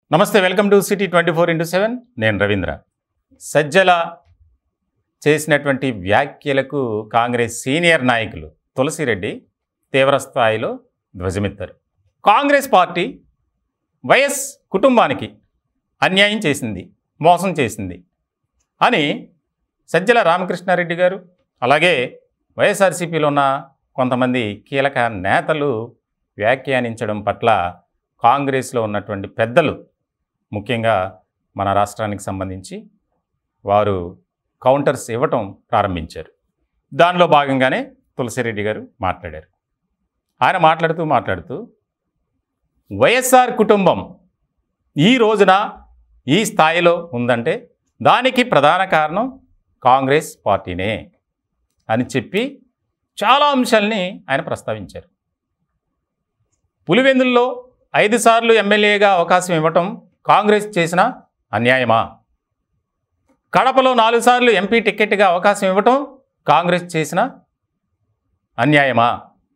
నమస్తే welcome to city twenty four into seven నేను రవీంద్ర సజ్జల చేసినటువంటి వ్యాఖ్యలకు కాంగ్రెస్ సీనియర్ నాయకులు తులసిరెడ్డి తీవ్రస్థాయిలో ధ్వజమెత్తారు కాంగ్రెస్ పార్టీ వైఎస్ కుటుంబానికి అన్యాయం చేసింది మోసం చేసింది అని సజ్జల రామకృష్ణారెడ్డి గారు అలాగే వైఎస్ఆర్సీపీలో ఉన్న కొంతమంది కీలక నేతలు వ్యాఖ్యానించడం పట్ల కాంగ్రెస్లో ఉన్నటువంటి పెద్దలు ముఖ్యంగా మన రాష్ట్రానికి సంబంధించి వారు కౌంటర్స్ ఇవ్వటం ప్రారంభించారు దానిలో భాగంగానే తులసిరెడ్డి గారు మాట్లాడారు ఆయన మాట్లాడుతూ మాట్లాడుతూ వైఎస్ఆర్ కుటుంబం ఈ రోజున ఈ స్థాయిలో ఉందంటే దానికి ప్రధాన కారణం కాంగ్రెస్ పార్టీనే అని చెప్పి చాలా అంశాలని ఆయన ప్రస్తావించారు పులివెందుల్లో ఐదు సార్లు ఎమ్మెల్యేగా అవకాశం ఇవ్వటం కాంగ్రెస్ చేసిన అన్యాయమా కడపలో నాలుగు సార్లు ఎంపీ టికెట్గా అవకాశం ఇవ్వటం కాంగ్రెస్ చేసిన అన్యాయమా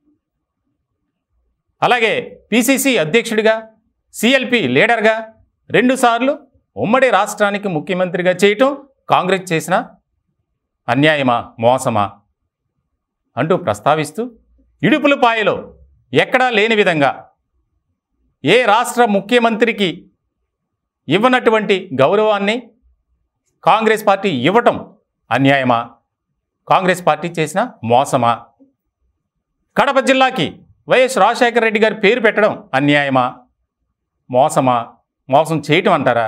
అలాగే పిసిసి అధ్యక్షుడిగా సిఎల్పి లీడర్గా రెండుసార్లు ఉమ్మడి రాష్ట్రానికి ముఖ్యమంత్రిగా చేయటం కాంగ్రెస్ చేసిన అన్యాయమా మోసమా అంటూ ప్రస్తావిస్తూ ఇడుపులపాయలో ఎక్కడా లేని విధంగా ఏ రాష్ట్ర ముఖ్యమంత్రికి ఇవ్వనటువంటి గౌరవాన్ని కాంగ్రెస్ పార్టీ ఇవ్వటం అన్యాయమా కాంగ్రెస్ పార్టీ చేసిన మోసమా కడప జిల్లాకి వైఎస్ రాజశేఖర రెడ్డి గారి పేరు పెట్టడం అన్యాయమా మోసమా మోసం చేయటం అంటారా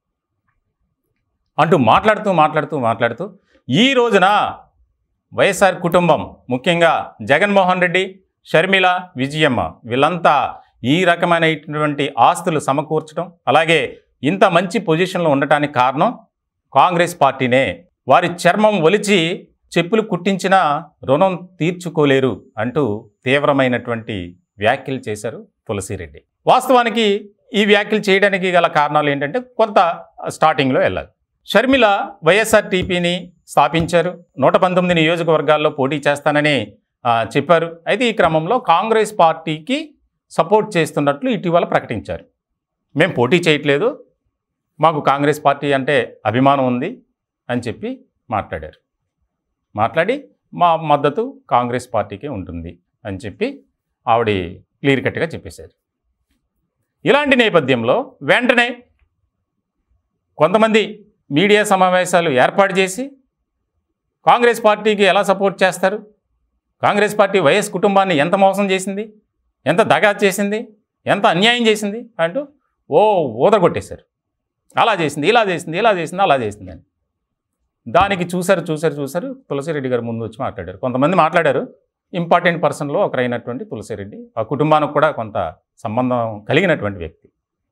అంటూ మాట్లాడుతూ మాట్లాడుతూ మాట్లాడుతూ ఈ రోజున వైఎస్ఆర్ కుటుంబం ముఖ్యంగా జగన్మోహన్ రెడ్డి షర్మిల విజయమ్మ వీళ్ళంతా ఈ రకమైనటువంటి ఆస్తులు సమకూర్చడం అలాగే ఇంత మంచి పొజిషన్లో ఉండటానికి కారణం కాంగ్రెస్ పార్టీనే వారి చర్మం ఒలిచి చెప్పులు కుట్టించిన రుణం తీర్చుకోలేరు అంటూ తీవ్రమైనటువంటి వ్యాఖ్యలు చేశారు తులసిరెడ్డి వాస్తవానికి ఈ వ్యాఖ్యలు చేయడానికి గల కారణాలు ఏంటంటే కొంత స్టార్టింగ్లో వెళ్ళాలి షర్మిల వైఎస్ఆర్ టీపీని స్థాపించారు నూట పంతొమ్మిది నియోజకవర్గాల్లో పోటీ చేస్తానని ఆ, చెప్పారు అయితే ఈ క్రమంలో కాంగ్రెస్ పార్టీకి సపోర్ట్ చేస్తున్నట్లు ఇటీవల ప్రకటించారు మేము పోటీ చేయట్లేదు మాకు కాంగ్రెస్ పార్టీ అంటే అభిమానం ఉంది అని చెప్పి మాట్లాడారు మాట్లాడి మా మద్దతు కాంగ్రెస్ పార్టీకే ఉంటుంది అని చెప్పి ఆవిడ క్లియర్ కట్గా చెప్పేశారు ఇలాంటి నేపథ్యంలో వెంటనే కొంతమంది మీడియా సమావేశాలు ఏర్పాటు చేసి కాంగ్రెస్ పార్టీకి ఎలా సపోర్ట్ చేస్తారు కాంగ్రెస్ పార్టీ వైఎస్ కుటుంబాన్ని ఎంత మోసం చేసింది ఎంత దగా చేసింది ఎంత అన్యాయం చేసింది అంటూ ఓ ఊదరగొట్టేశారు అలా చేసింది ఇలా చేసింది ఇలా చేసింది అలా చేసింది అని దానికి చూశారు చూశారు చూశారు తులసిరెడ్డి గారు ముందు వచ్చి మాట్లాడారు కొంతమంది మాట్లాడారు ఇంపార్టెంట్ పర్సన్లో ఒకరైనటువంటి తులసిరెడ్డి ఆ కుటుంబానికి కూడా కొంత సంబంధం కలిగినటువంటి వ్యక్తి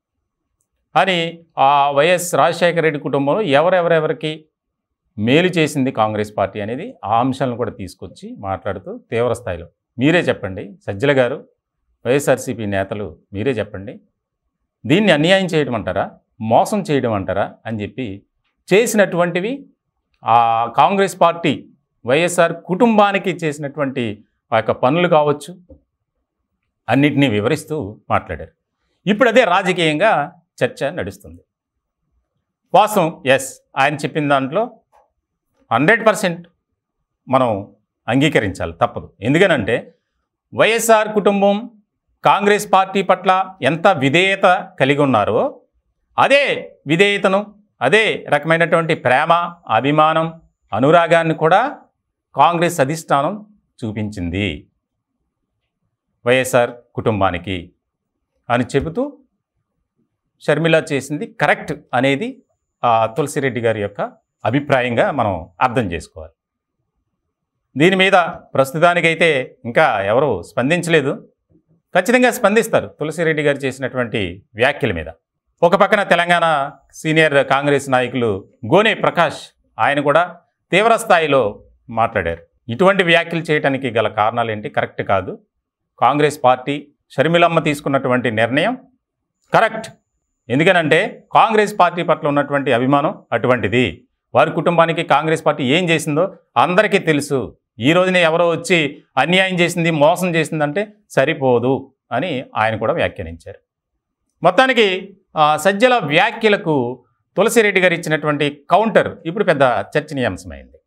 అని ఆ వైఎస్ రాజశేఖర రెడ్డి కుటుంబంలో ఎవరెవరెవరికి మేలు చేసింది కాంగ్రెస్ పార్టీ అనేది ఆ అంశాలను కూడా తీసుకొచ్చి మాట్లాడుతూ తీవ్ర స్థాయిలో మీరే చెప్పండి సజ్జల గారు వైఎస్ఆర్సీపీ నేతలు మీరే చెప్పండి దీన్ని అన్యాయం చేయడం అంటారా మోసం చేయడం అంటారా అని చెప్పి చేసినటువంటివి ఆ కాంగ్రెస్ పార్టీ వైఎస్ఆర్ కుటుంబానికి చేసినటువంటి ఆ యొక్క పనులు కావచ్చు అన్నిటినీ వివరిస్తూ మాట్లాడారు ఇప్పుడు అదే రాజకీయంగా చర్చ నడుస్తుంది వాస్తవం ఎస్ ఆయన చెప్పిన దాంట్లో హండ్రెడ్ పర్సెంట్ మనం అంగీకరించాలి తప్పదు ఎందుకనంటే వైఎస్ఆర్ కుటుంబం కాంగ్రెస్ పార్టీ పట్ల ఎంత విధేయత కలిగి ఉన్నారో అదే విధేయతను అదే రకమైనటువంటి ప్రేమ అభిమానం అనురాగాన్ని కూడా కాంగ్రెస్ అధిష్టానం చూపించింది వైఎస్ఆర్ కుటుంబానికి అని చెబుతూ షర్మిల చేసింది కరెక్ట్ అనేది ఆ తులసిరెడ్డి గారి యొక్క అభిప్రాయంగా మనం అర్థం చేసుకోవాలి దీని మీద ప్రస్తుతానికైతే ఇంకా ఎవరు స్పందించలేదు ఖచ్చితంగా స్పందిస్తారు తులసిరెడ్డి గారు చేసినటువంటి వ్యాఖ్యల మీద ఒక పక్కన తెలంగాణ సీనియర్ కాంగ్రెస్ నాయకులు గోనే ప్రకాష్ ఆయన కూడా తీవ్ర స్థాయిలో మాట్లాడారు ఇటువంటి వ్యాఖ్యలు చేయడానికి గల కారణాలు ఏంటి కరెక్ట్ కాదు కాంగ్రెస్ పార్టీ షర్మిలమ్మ తీసుకున్నటువంటి నిర్ణయం కరెక్ట్ ఎందుకనంటే కాంగ్రెస్ పార్టీ పట్ల ఉన్నటువంటి అభిమానం అటువంటిది వారి కుటుంబానికి కాంగ్రెస్ పార్టీ ఏం చేసిందో అందరికీ తెలుసు ఈ రోజునే ఎవరో వచ్చి అన్యాయం చేసింది మోసం చేసిందంటే సరిపోదు అని ఆయన కూడా వ్యాఖ్యానించారు మొత్తానికి ఆ, సజ్జల వ్యాఖ్యలకు తులసిరెడ్డి గారు ఇచ్చినటువంటి కౌంటర్ ఇప్పుడు పెద్ద చర్చనీయాంశమైంది